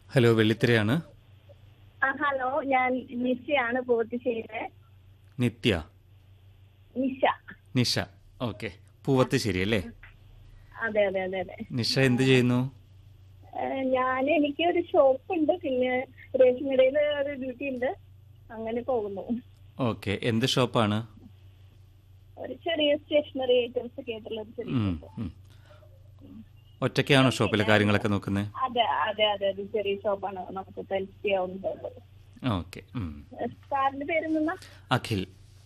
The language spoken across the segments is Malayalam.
ഹലോ വെള്ളിത്തിരയാണ് ആ ഹലോ ഞാൻ നിശയാണ് പൂവത്തിശ്ശേരിയിലെ നിത്യ നിശ നിഷ ഓക്കെ പൂവത്തുശ്ശേരി അല്ലേ അതെ അതെ അതെ അതെ നിഷ എന്ത് ചെയ്യുന്നു ഏഹ് ഞാൻ എനിക്ക് ഒരു ഷോപ്പ് ഉണ്ട് പിന്നെ റേഷൻ കടയിൽ ഒരു ഡ്യൂട്ടി ഉണ്ട് അങ്ങനെ പോകുന്നു ഓക്കെ എന്ത് ഷോപ്പാണ് ഒരു ചെറിയ സ്റ്റേഷനറി ഐറ്റംസ് ഒക്കെ ആയിട്ടുള്ള ഒരു ചെറിയ ഉം, ഷോപ്പ് ഉം. ഒറ്റയ്ക്കാണോ ഷോപ്പിലെ കാര്യങ്ങളൊക്കെ നോക്കുന്നത് അതെ അതെ അതെ ഒരു ചെറിയ ഷോപ്പാണ് നമുക്ക് ഹെൽപ്പ് ചെയ്യാവുന്നത് ഓക്കെ ഉം. സാറിന്റെ പേര് നിന്ന അഖിൽ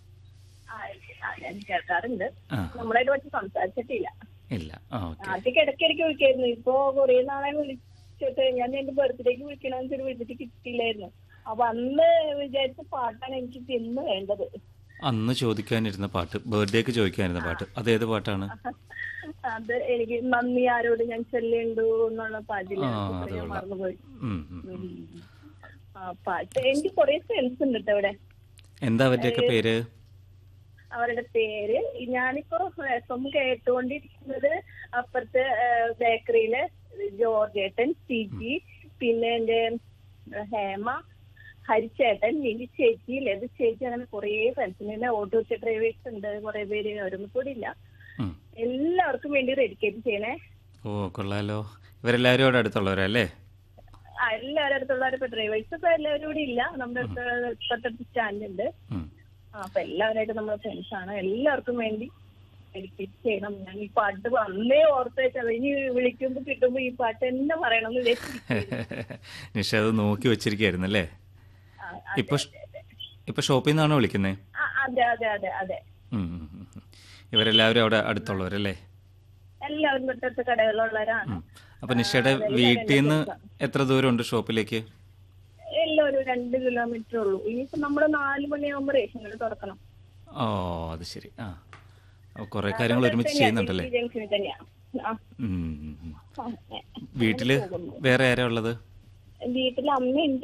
ഞാൻ കേൾക്കാറുണ്ട് ആ നമ്മളായിട്ട് പക്ഷെ സംസാരിച്ചിട്ടില്ല ഇല്ല ഓക്കെ ആദ്യമൊക്കെ ഇടയ്ക്കിടയ്ക്ക് വിളിക്കായിരുന്നു ഇപ്പൊ കുറെ നാളെ വിളിച്ചിട്ട് ഞാൻ എന്റെ ബർത്ത്ഡേക്ക് വിളിക്കണമെന്ന് വെച്ചിട്ട് വിളിച്ചിട്ട് കിട്ടിയില്ലായിരുന്നു അപ്പൊ അന്ന് വിചാരിച്ച പാട്ടാണ് എനിക്ക് ഇന്ന് വേണ്ടത് അന്ന് ചോദിക്കാനിരുന്ന പാട്ട് ബർത്ത്ഡേക്ക് ചോദിക്കാനിരുന്ന പാട്ട് അതേത് പാട്ടാണ് അത് എനിക്ക് നന്ദി ആരോട് ഞാൻ ചൊല്ലേണ്ടു എന്നുള്ള പാട്ടില്ല ആ, ഞാൻ അത് കൊള്ളാം. മറന്നുപോയി ഉം, ഉം, ഉം. ആ പാട്ട് എനിക്ക് കുറെ ഫ്രണ്ട്സ് ഉണ്ട് കേട്ടോ ഇവിടെ എന്താ അവരുടെയൊക്കെ പേര് അവരുടെ പേര് ഞാനിപ്പോ എഫ് എം കേട്ടുകൊണ്ടിരിക്കുന്നത് അപ്പുറത്തെ ബേക്കറിയിലെ ജോർജേട്ടൻ സിജി പിന്നെ എന്റെ ഏഹ്, ഹേമ ഹരിച്ചേട്ടൻ മിനി ചേച്ചി ലത ചേച്ചി അങ്ങനെ കുറേ ഫ്രണ്ട്സ് പിന്നെ ഓട്ടോറിക്ഷ ഡ്രൈവേഴ്സ് ഉണ്ട് കുറെ പേര് അവരൊന്നും കൂടി ഇല്ല ഉം. എല്ലാവർക്കും വേണ്ടി ഡെഡിക്കേറ്റ് ചെയ്യണേ ഓ കൊള്ളാലോ ഇവരെല്ലാവരും അവിടെ അടുത്തുള്ളവരല്ലേ ആ എല്ലാവരുടെ അടുത്തുള്ളവരും ഇപ്പൊ ഡ്രൈവേഴ്സ് ഇപ്പൊ എല്ലാവരും കൂടി ഇല്ല നമ്മുടെ അടുത്ത് തൊട്ടടുത്ത് സ്റ്റാൻഡ് ഉണ്ട് ഉം. ആ, അപ്പൊ എല്ലാവരായിട്ട് നമ്മൾ ഫ്രണ്ട്സ് ആണ് എല്ലാവർക്കും വേണ്ടി ഡെഡിക്കേറ്റ് ചെയ്യണം ഞാൻ ഈ പാട്ട് വന്നേ ഓർത്ത് വെച്ചത് ഇനി വിളിക്കുമ്പോ കിട്ടുമ്പോ ഈ പാട്ട് തന്നെ പറയണം എന്ന് വിചാരിച്ചിരിക്കുകയായിരുന്നു. നിഷ അത് നോക്കി വെച്ചിരിക്കായിരുന്നു അല്ലേ ആ, ഇപ്പൊ ഷ്- ഇപ്പൊ ഷോപ്പിൽ നിന്നാണോ വിളിക്കുന്നത് ആ, അതെ അതെ അതെ അതെ ഇവരെല്ലാവരും അവിടെ അടുത്തുള്ളവരല്ലേ എല്ലാവരും തൊട്ടടുത്ത് കടകളുള്ളവരാണ് ഉം. അപ്പൊ നിഷയുടെ വീട്ടിൽ നിന്ന് എത്ര ദൂരമുണ്ട് ഷോപ്പിലേക്ക് എല്ലാവരും രണ്ട് കിലോമീറ്റർ ഉള്ളൂ ഇനിയിപ്പോ നമ്മള് നാല് മണിയാകുമ്പോ റേഷൻ കട തുറക്കണം ഓ അത് ശരി ആ അപ്പൊ കുറെ കാര്യങ്ങൾ ഒരുമിച്ച് ചെയ്യുന്നുണ്ടല്ലേ ജംഗ്ഷനിൽ തന്നെയാണ് ആ, ഉം, ഉം, ഉം. ആ, ഏ. വീട്ടില് വേറെ ആരാ ഉള്ളത് വീട്ടിൽ അമ്മയുണ്ട്